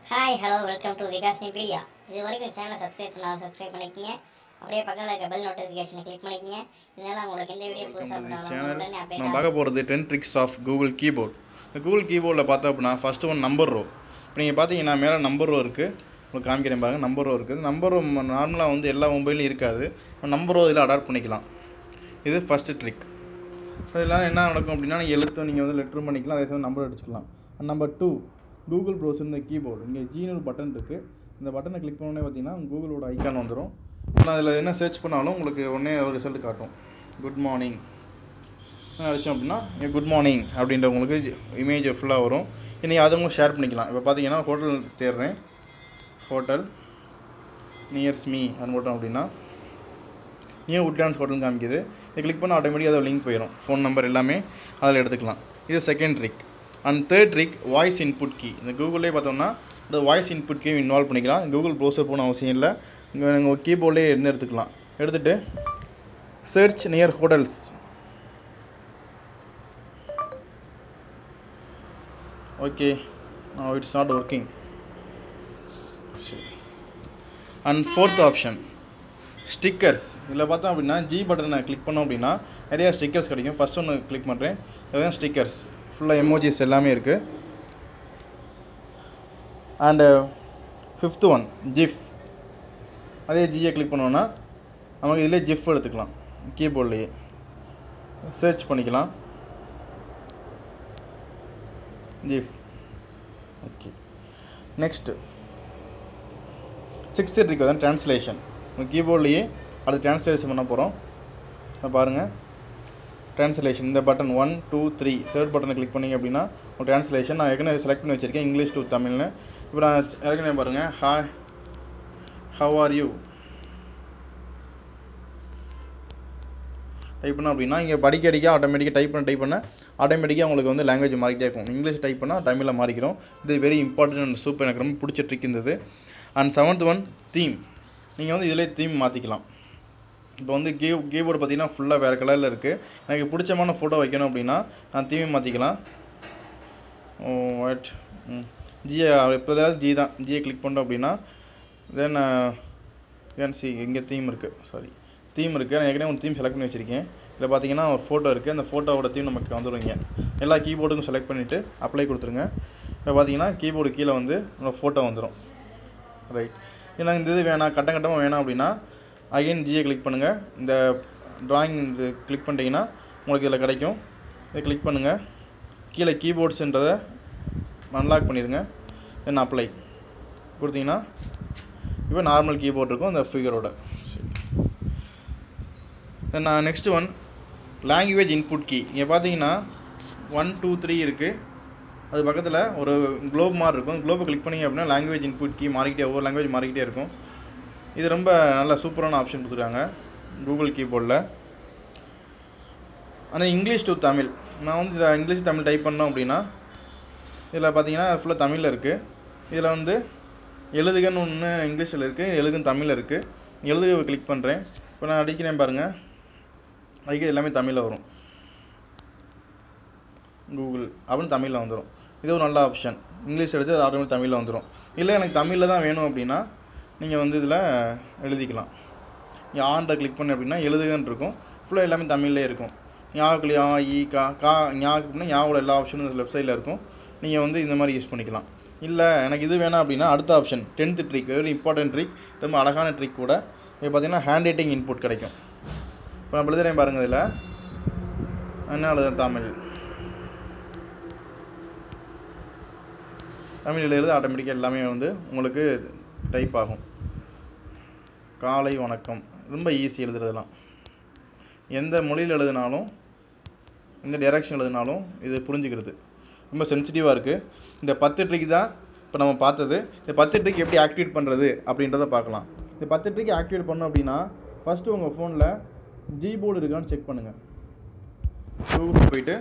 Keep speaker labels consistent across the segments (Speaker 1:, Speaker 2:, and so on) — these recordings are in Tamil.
Speaker 1: hi hello welcome to Vikas media இது வரைக்கும் சேனலை சப்ஸ்கிரைப் பண்ணாத சப்ஸ்கிரைப் பண்ணிக்கங்க அப்படியே பக்கத்தில் இருக்க பெல் நோட்டிஃபிகேஷனை கிளிக் பண்ணிக்கங்க இதனால உங்களுக்கு எந்த வீடியோ புதுசாக போட்டாலும்
Speaker 2: சேனல்
Speaker 1: உடனே அப்டேட்
Speaker 2: நம்ம பார்க்க போகிறது ten tricks of Google keyboard இந்த கூகுள் கீபோர்டில் பார்த்தோம் அப்படின்னா ஃபஸ்ட்டு ஒன் நம்பர் ரோ இப்போ நீங்கள் பார்த்தீங்கன்னா மேலே நம்பர் ரோ இருக்குது உங்களுக்கு காமிக்கிறேன் பாருங்கள் நம்பர் ரோ இருக்குது நம்பர் ரோ நார்மலாக வந்து எல்லா மொபைலும் இருக்காது நம்பர் ரோ இதில் அடாப்ட் பண்ணிக்கலாம் இது ஃபஸ்ட்டு ட்ரிக் இதெல்லாம் என்ன நடக்கும் அப்படின்னா நீங்கள் எழுத்து நீங்கள் வந்து லெட்ரு பண்ணிக்கலாம் அதே சமயம் நம்பர் அடிச்சுக்கலாம் நம்பர் டூ கூகுள் ப்ரௌசர் இந்த கீபோர்டு இங்கே ஜீனு ஒரு பட்டன் இருக்குது இந்த பட்டனை கிளிக் பண்ணோடனே பார்த்தீங்கன்னா கூகுளோட ஐக்கான் வந்துடும் நான் அதில் என்ன சர்ச் பண்ணாலும் உங்களுக்கு உடனே ஒரு ரிசல்ட் காட்டும் குட் மார்னிங் அடித்தோம் அப்படின்னா குட் மார்னிங் அப்படின்ற உங்களுக்கு இமேஜ் ஃபுல்லாக வரும் நீங்கள் அதை உங்களுக்கு ஷேர் பண்ணிக்கலாம் இப்போ பார்த்தீங்கன்னா ஹோட்டல் தேடுறேன் ஹோட்டல் நியர்ஸ் மீ அப்படின்னு போட்டோம் அப்படின்னா நியூ உட்லாண்ட்ஸ் ஹோட்டல் காமிக்குது இது கிளிக் பண்ணால் ஆட்டோமேட்டிக்காக அதோட லிங்க் போயிடும் ஃபோன் நம்பர் எல்லாமே அதில் எடுத்துக்கலாம் இது second trick and third trick voice input key இந்த கூகுளே பார்த்தோம்னா இந்த வாய்ஸ் இன்புட் கீ இன்வால்வ் பண்ணிக்கலாம் கூகுள் ப்ரௌசர் போகணும் அவசியம் இல்லை இங்கே உங்கள் கீபோர்ட்லேயே இருந்து எடுத்துக்கலாம் எடுத்துகிட்டு search near hotels okay it's not working and fourth option stickers இதில் பார்த்தோம் அப்படின்னா ஜி பட்டனை கிளிக் பண்ணோம் அப்படின்னா நிறைய ஸ்டிக்கர்ஸ் கிடைக்கும் ஃபர்ஸ்ட் ஒன்று கிளிக் பண்ணுறேன் அதுதான் ஸ்டிக்கர்ஸ் ஃபுல்லாக எமோஜிஸ் எல்லாமே இருக்குது அண்டு ஃபிஃப்த் ஒன் ஜிஃப் அதே ஜியை கிளிக் பண்ணோன்னா நமக்கு இதிலே ஜிஃப் எடுத்துக்கலாம் கீபோர்ட்லேயே சர்ச் பண்ணிக்கலாம் GIF okay next sixth trick வந்து ட்ரான்ஸ்லேஷன் உங்கள் கீபோர்ட்லேயே அடுத்து ட்ரான்ஸ்லேஷன் பண்ண போகிறோம் பாருங்கள் ட்ரான்ஸ்லேஷன் இந்த button one two three third பட்டனை கிளிக் பண்ணிங்க அப்படின்னா உங்கள் ட்ரான்ஸ்லேஷன் நான் ஏற்கனவே செலக்ட் பண்ணி வச்சுருக்கேன் இங்கிலீஷ் டு தமிழ்னு இப்போ நான் ஏற்கனவே பாருங்கள் hi how are you type பண்ணோம் அப்படின்னா இங்கே படிக்க அடிக்க ஆட்டோமேட்டிக்காக டைப் பண்ண டைப் பண்ண ஆட்டோமேட்டிக்காக உங்களுக்கு வந்து லாங்குவேஜ் மாறிக்கிட்டே இருக்கும் இங்கிலீஷ் டைப் பண்ணால் தமிழில் மாறிக்கிறோம் இது வெரி இம்பார்ட்டன்ட் அண்ட் சூப்பர் எனக்கு ரொம்ப பிடிச்ச ட்ரிக் இருந்தது அண்ட் செவன்த் ஒன் தீம் நீங்கள் வந்து இதிலே தீம் மாற்றிக்கலாம் இப்போ வந்து கீ கீபோர்டு பார்த்தீங்கன்னா ஃபுல்லாக வேறு கலரில் இருக்குது எனக்கு பிடிச்சமான ஃபோட்டோ வைக்கணும் அப்படின்னா நான் தீமை மாற்றிக்கலாம் வாட் ஜியை இப்போ ஏதாவது ஜி தான் ஜியை கிளிக் பண்ணோம் அப்படின்னா தென் தென் சி இங்கே தீம் இருக்குது சாரி தீம் இருக்குது நான் ஏற்கனவே ஒரு தீம் செலக்ட் பண்ணி வச்சுருக்கேன் இதில் பார்த்தீங்கன்னா ஒரு ஃபோட்டோ இருக்குது அந்த ஃபோட்டோவோட தீம் நமக்கு வந்துடுவீங்க எல்லா கீபோர்டுக்கும் செலக்ட் பண்ணிவிட்டு அப்ளை கொடுத்துருங்க இப்போ பார்த்தீங்கன்னா கீபோர்டு கீழே வந்து உங்களோட ஃபோட்டோ வந்துடும் ரைட் ஏன்னா இந்த இது வேணாம் கட்டம் கட்டமாக வேணாம் அப்படின்னா அகைன் ஜியை கிளிக் பண்ணுங்கள் இந்த ட்ராயிங் இது கிளிக் பண்ணிட்டீங்கன்னா உங்களுக்கு இதில் கிடைக்கும் இதை கிளிக் பண்ணுங்கள் கீழே கீபோர்ட்ஸுன்றதை அன்லாக் பண்ணிடுங்க தென் அப்ளை கொடுத்தீங்கன்னா இப்போ நார்மல் கீபோர்ட் இருக்கும் அந்த ஃபிகரோட then next one language input key இங்கே பார்த்தீங்கன்னா ஒன் டூ த்ரீ இருக்குது அது பக்கத்தில் ஒரு குளோப் மாதிரி இருக்கும் குளோபை கிளிக் பண்ணிங்க அப்படின்னா லாங்குவேஜ் இன்புட் கீ மாறிக்கிட்டே ஒவ்வொரு லாங்குவேஜ் மாறிக்கிட்டே இருக்கும் இது ரொம்ப நல்ல சூப்பரான ஆப்ஷன் கொடுத்துருக்காங்க கூகுள் கீபோர்டில் ஆனால் இங்கிலீஷ் டு தமிழ் நான் வந்து இதை இங்கிலீஷ் தமிழ் டைப் பண்ணோம் அப்படின்னா இதில் பார்த்தீங்கன்னா ஃபுல்லாக தமிழில் இருக்குது இதில் வந்து எழுதுகன்னு ஒன்று இங்கிலீஷில் இருக்குது எழுதுன்னு தமிழில் இருக்குது எழுதுக கிளிக் பண்ணுறேன் இப்போ நான் அடிக்கிறேன் பாருங்கள் அடிக்கிறது எல்லாமே தமிழில் வரும் கூகுள் அப்படின்னு தமிழில் வந்துடும் இது ஒரு நல்ல ஆப்ஷன் இங்கிலீஷ் அடித்து அது ஆட்டோமேட்டிக் தமிழில் வந்துடும் இல்லை எனக்கு தமிழில் தான் வேணும் அப்படின்னா நீங்கள் வந்து இதில் எழுதிக்கலாம் நீங்கள் ஆண்ட கிளிக் பண்ண அப்படின்னா எழுதுகன்னு இருக்கும் ஃபுல்லாக எல்லாமே தமிழ்லேயே இருக்கும் ஞாபகம் யா ஈ கா கா ஞாபகம் ஞாபகம் எல்லா ஆப்ஷனும் லெஃப்ட் சைடில் இருக்கும் நீங்கள் வந்து இந்த மாதிரி யூஸ் பண்ணிக்கலாம் இல்லை எனக்கு இது வேணாம் அப்படின்னா அடுத்த option tenth trick very important trick ரொம்ப அழகான ட்ரிக் கூட இப்போ பார்த்தீங்கன்னா ஹேண்ட் ரைட்டிங் இன்புட் கிடைக்கும் இப்போ நான் எழுதுறேன் பாருங்கள் இதில் என்ன எழுத தமிழ் தமிழில் எழுத ஆட்டோமேட்டிக்காக எல்லாமே வந்து உங்களுக்கு டைப் ஆகும் காலை வணக்கம் ரொம்ப ஈஸி எழுதுறதுலாம் எந்த மொழியில் எழுதினாலும் எந்த டைரக்ஷன் எழுதினாலும் இது புரிஞ்சுக்கிறது ரொம்ப சென்சிட்டிவாக இருக்குது இந்த பத்து ட்ரிக் தான் இப்போ நம்ம பார்த்தது இந்த பத்து ட்ரிக் எப்படி ஆக்டிவேட் பண்ணுறது அப்படின்றத பார்க்கலாம் இந்த பத்து ட்ரிக் ஆக்டிவேட் பண்ணோம் அப்படின்னா ஃபஸ்ட்டு உங்கள் ஃபோனில் ஜிபோர்டு இருக்கான்னு செக் பண்ணுங்கள் கூகுள் போயிட்டு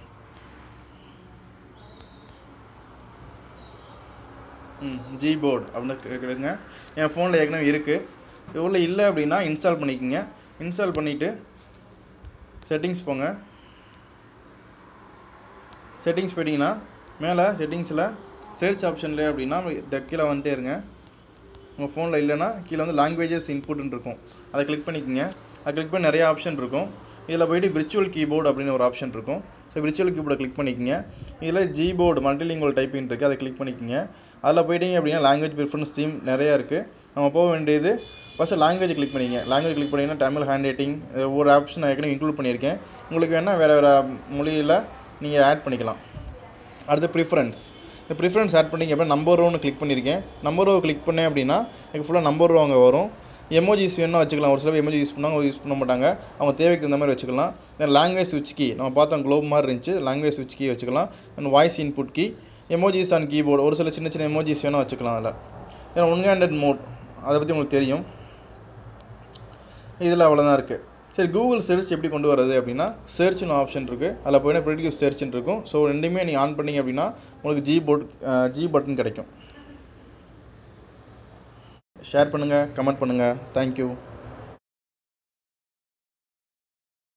Speaker 2: ம் ஜிபோர்டு அப்படின்னு கேட்குறேங்க என் ஃபோனில் ஏற்கனவே இருக்குது இது உள்ள இல்லை அப்படின்னா இன்ஸ்டால் பண்ணிக்கோங்க இன்ஸ்டால் பண்ணிவிட்டு செட்டிங்ஸ் போங்க செட்டிங்ஸ் போயிட்டீங்கன்னா மேலே செட்டிங்ஸில் சர்ச் ஆப்ஷன்லேயே அப்படின்னா இந்த கீழே வந்துட்டே இருங்க உங்கள் ஃபோனில் இல்லைன்னா கீழே வந்து லாங்குவேஜஸ் இன்புட்னு இருக்கும் அதை கிளிக் பண்ணிக்கோங்க அதை கிளிக் பண்ணி நிறைய ஆப்ஷன் இருக்கும் இதில் போயிட்டு விர்ச்சுவல் கீபோர்டு அப்படின்னு ஒரு ஆப்ஷன் இருக்கும் ஸோ விர்ச்சுவல் கீபோர்டை கிளிக் பண்ணிக்கோங்க இதில் ஜிபோர்டு மல்டிலிங்குவல் டைப்பிங் இருக்குது அதை கிளிக் பண்ணிக்கோங்க அதில் போயிட்டீங்க அப்படின்னா லாங்குவேஜ் ப்ரிஃபரன்ஸ் தீம் நிறையா இருக்குது நம்ம போக வேண்டியது ஃபஸ்ட்டு லாங்குவேஜ் கிளிக் பண்ணிங்க லாங்குவேஜ் கிளிக் பண்ணிங்கன்னா தமிழ் ஹேண்ட் ரைட்டிங் ஒவ்வொரு ஆப்ஷன் நான் ஏற்கனவே இன்க்ளூட் பண்ணியிருக்கேன் உங்களுக்கு வேணால் வேறு வேறு மொழியில் நீங்கள் ஆட் பண்ணிக்கலாம் அடுத்து ப்ரிஃபரன்ஸ் இந்த ப்ரிஃபரன்ஸ் ஆட் பண்ணிங்க அப்படின்னா நம்பர் ரோன்னு கிளிக் பண்ணியிருக்கேன் நம்பர் ரோ கிளிக் பண்ணேன் அப்படின்னா எனக்கு ஃபுல்லாக நம்பர் ரோ அங்கே வரும் எமோஜிஸ் வேணும்னா வச்சுக்கலாம் ஒரு சில எமோஜி யூஸ் பண்ணுவாங்க யூஸ் பண்ண மாட்டாங்க அவங்க தேவைக்கு தகுந்த மாதிரி வச்சுக்கலாம் தென் லாங்குவேஜ் ஸ்விட்ச் கீ நம்ம பார்த்தோம் குளோப் மாதிரி இருந்துச்சு லாங்குவேஜ் ஸ்விட்ச் கீ வச்சுக்கலாம் then voice input key emojis and keyboard ஒரு சில சின்ன சின்ன எமோஜிஸ் வேணால் வச்சுக்கலாம் அதில் ஏன்னா ஒன் ஹேண்டட் மோட் அதை பற்றி உங்களுக்கு தெரியும் இதில் அவ்வளோதான் இருக்குது சரி கூகுள் சர்ச் எப்படி கொண்டு வரது அப்படின்னா சர்ச்னு ஆப்ஷன் இருக்குது அதில் போய் ப்ரெடிக்யூஸ் சர்ச்னு இருக்கும் ஸோ ரெண்டுமே நீங்கள் ஆன் பண்ணீங்க அப்படின்னா உங்களுக்கு ஜி போர்ட் ஜி பட்டன் கிடைக்கும் ஷேர் பண்ணுங்கள் கமெண்ட் பண்ணுங்கள் தேங்க்யூ